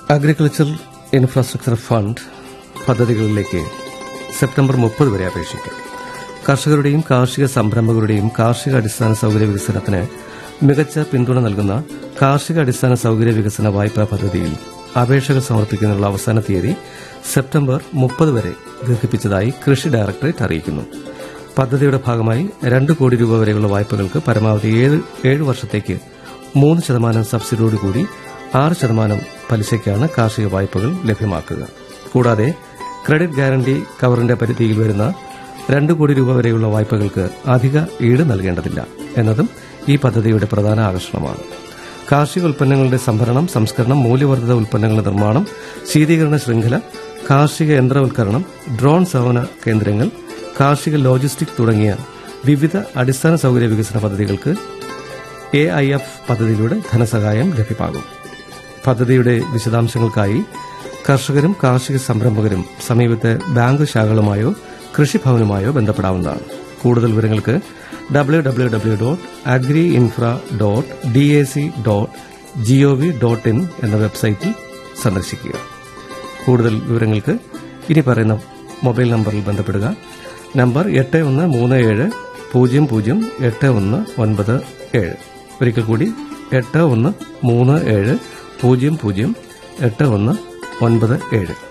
agriculture infrastructure fund പദ്ധതികളിലേക്ക് September മുപ്പത് വരെ അപേക്ഷിക്കാം കർഷകരുടെയും കാർഷിക സംരംഭകരുടെയും കാർഷിക അടിസ്ഥാന സൌകര്യ വികസനത്തിന് മികച്ച പിന്തുണ നൽകുന്ന കാർഷിക അടിസ്ഥാന സൌകര്യ വികസന വായ്പാ പദ്ധതിയിൽ അപേക്ഷകൾ സമർപ്പിക്കുന്നതിനുള്ള അവസാന തീയതി സെപ്റ്റംബർ മുപ്പത് വരെ ദീർഘിപ്പിച്ചതായി കൃഷി ഡയറക്ടറേറ്റ് അറിയിക്കുന്നു പദ്ധതിയുടെ ഭാഗമായി രണ്ട് കോടി രൂപ വരെയുള്ള വായ്പകൾക്ക് പരമാവധി ഏഴ് ഏഴ് വർഷത്തേക്ക് മൂന്ന് ശതമാനം സബ്സിഡിയോടുകൂടി ആറ് ശതമാനം പലിശയ്ക്കാണ് കാർഷിക വായ്പകൾ ലഭ്യമാക്കുക കൂടാതെ ക്രെഡിറ്റ് ഗ്യാരണ്ടി കവറിന്റെ പരിധിയിൽ വരുന്ന രണ്ട് കോടി രൂപ വരെയുള്ള വായ്പകൾക്ക് അധിക ഈട് നൽകേണ്ടതില്ല എന്നതും ഈ പദ്ധതിയുടെ പ്രധാന ആകർഷണമാണ് കാർഷിക ഉൽപ്പന്നങ്ങളുടെ സംഭരണം സംസ്കരണം മൂല്യവർദ്ധിത ഉൽപ്പന്നങ്ങളുടെ നിർമ്മാണം ശീതീകരണ ശൃംഖല കാർഷിക യന്ത്രവൽക്കരണം ഡ്രോൺ സേവന കേന്ദ്രങ്ങൾ കാർഷിക ലോജിസ്റ്റിക് തുടങ്ങിയ വിവിധ അടിസ്ഥാന സൌകര്യ വികസന പദ്ധതികൾക്ക് എ ഐ എഫ് പദ്ധതിയിലൂടെ ധനസഹായം ലഭ്യമാകും പദ്ധതിയുടെ വിശദാംശങ്ങൾക്കായി കർഷകരും കാർഷിക സംരംഭകരും സമീപത്തെ ബാങ്ക് ശാഖകളുമായോ കൃഷിഭവനുമായോ ബന്ധപ്പെടാവുന്നതാണ് കൂടുതൽ വിവരങ്ങൾക്ക് W W W dot agri infra dot D A C dot G O V dot in എന്ന വെബ്സൈറ്റിൽ സന്ദർശിക്കുക കൂടുതൽ വിവരങ്ങൾക്ക് ഇനി പറയുന്ന മൊബൈൽ നമ്പറിൽ ബന്ധപ്പെടുക നമ്പർ എട്ട് ഒന്ന് മൂന്ന് ഏഴ് പൂജ്യം പൂജ്യം എട്ട് ഒന്ന് ഒൻപത് ഏഴ് ഒരിക്കൽ കൂടി എട്ട് ഒന്ന് മൂന്ന് ഏഴ് പൂജ്യം പൂജ്യം എട്ട് ഒന്ന് ഒൻപത് ഏഴ്